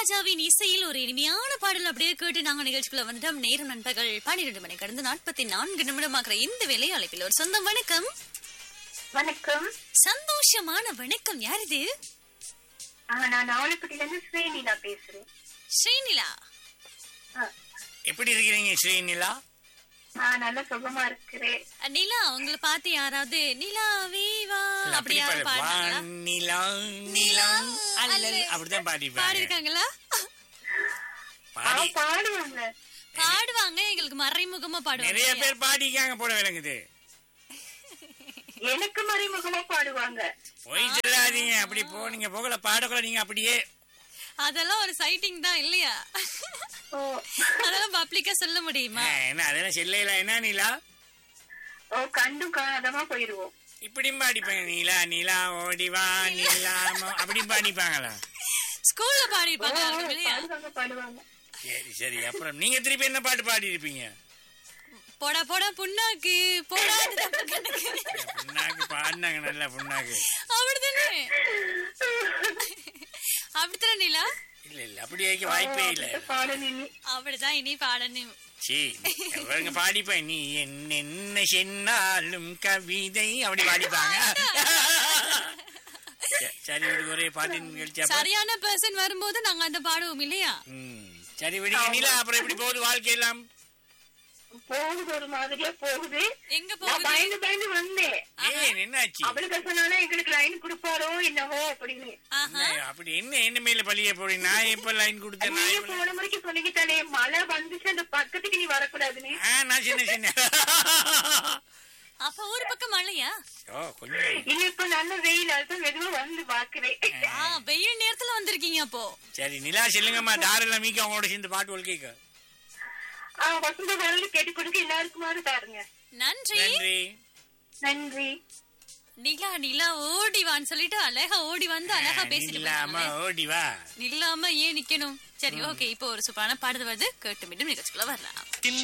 இளையராஜாவின் இசையில் ஒரு இனிமையான பாடல் அப்படியே கேட்டு நாங்க நிகழ்ச்சிக்குள்ள வந்துட்டோம் நேரம் நண்பர்கள் பன்னிரண்டு மணி கடந்து நாற்பத்தி நான்கு நிமிடமாக்குற இந்த வேலை அழைப்பில் ஒரு சொந்தம் வணக்கம் வணக்கம் சந்தோஷமான வணக்கம் யார் இது ஆ, நான் ஆலப்பட்டில இருந்து ஸ்ரீனிலா பேசுறேன் ஸ்ரீநிலா ஆ, எப்படி இருக்கிறீங்க ஸ்ரீநிலா நான் நல்ல சுகமா இருக்கிறேன் அஹ், நிலா உங்களை பார்த்து யாராவது நிலா வீவா இல்ல, அப்படி யாராவது பாடு. பாடுறாங்களா வானிலா, நிலா, அல்லல் அப்படிதான் பாடிப்பாங்க பாடிருக்காங்களா ஆ, பாடி பாடுவாங்க பாடுவாங்க எங்களுக்கு மறைமுகமா நிறைய பாடுவாங்க பேர் பாடிக்காங்க போல விளங்குது எனக்கு மறைமுகமா பாடுவாங்க போய் சொல்லாதீங்க அப்படி போ நீங்க போகல பாடக்குள்ள நீங்க அப்படியே அதெல்லாம் ஒரு சைட்டிங் தான் இல்லையா ஓ அதெல்லாம் பப்ளிக்கா சொல்ல முடியுமா ஆ, என்ன அதெல்லாம் செல்லையில என்ன நீலா ஓ கண்டும் காணாதமா போயிருவோம் இப்படியும் பாடிப்பாங்க நீலா நீலா ஓடிவா நீலா மோ- அப்படியும் பாடிப்பாங்களா ஸ்கூல்ல ஓ, பாடிருப்பாங்க இருக்கும் இல்லையா பாடுவாங்க பாடுவாங்க சரி சரி அப்புறம் நீங்க திருப்பி என்ன பாட்டு பாடி இருப்பீங்க போடா போடா புண்ணாக்கு போடா அது தப்பு கணக்கு. புண்ணாக்கு பாடினாங்க நல்லா புண்ணாக்கு அப்படிதானே அப்படித்தானே நிலா இல்ல இல்ல அப்படி வைக்க வாய்ப்பே இல்ல பாடணும் அப்படிதான் இனி பாடணும் சீ அவங்க பாடிப்பேன் நீ என்ன சென்னாலும் கவிதை அப்படி பாடிப்பாங்க ச- சரி விடு ஒரே பாட்டு நிகழ்ச்சி அப்ப. சரியான பர்சன் வரும்போது நாங்க அந்த பாடுவோம் இல்லையா ம். சரி விடுங்க நிலா அப்புறம் எப்படி போகுது வாழ்க்கை எல்லாம் போகுது ஒரு மாதிரியா போகுது எங்க நான் போகுது பயந்து பயந்து வந்தேன் ஏன் என்னாச்சு அவளுக்கு சொன்னாலும் எங்களுக்கு லைன் கொடுப்பாரோ என்னவோ அப்படின்னு ஆஹா என்ன, அப்படி என்ன என்ன மேல பழிய போடி நான் எப்ப லைன் கொடுத்தேன் நான் நீ எப்ப- போன முறைக்கு சொல்லிக்கிட்டானே மழை வந்துச்சு அந்த பக்கத்துக்கு நீ வரக்கூடாதுன்னு ஆ, நான் சின்ன சின்ன அப்ப ஊர் பக்கம் மழையா ஓ கொஞ்சம் இல்ல இப்ப நல்ல வெயில் அதுதான் மெதுவா வந்து பாக்குறேன் ஆ வெயில் நேரத்துல வந்திருக்கீங்க அப்போ சரி நிலா சொல்லுங்கம்மா தாரெல்லாம் மீக்க அவங்களோட சேர்ந்து பாட்டு ஒல் கேட்க ஆ, வசந்த வரல கேட்டு கொடுக்க எல்லாருக்குமாறு தாருங்க நன்றி நன்றி நன்றி நிலா நிலா ஓடிவான்னு சொல்லிட்டு அழகா ஓடி வந்து அழகா பேசிட்டு இல்லாம போனாங்க. ஓடி வா நில்லாம ஏன் நிக்கணும் சரி ஓகே இப்போ ஒரு சூப்பரான பாடுறது வருது கேட்டு மீண்டும் நிகழ்ச்சிக்குள்ள வரலாம்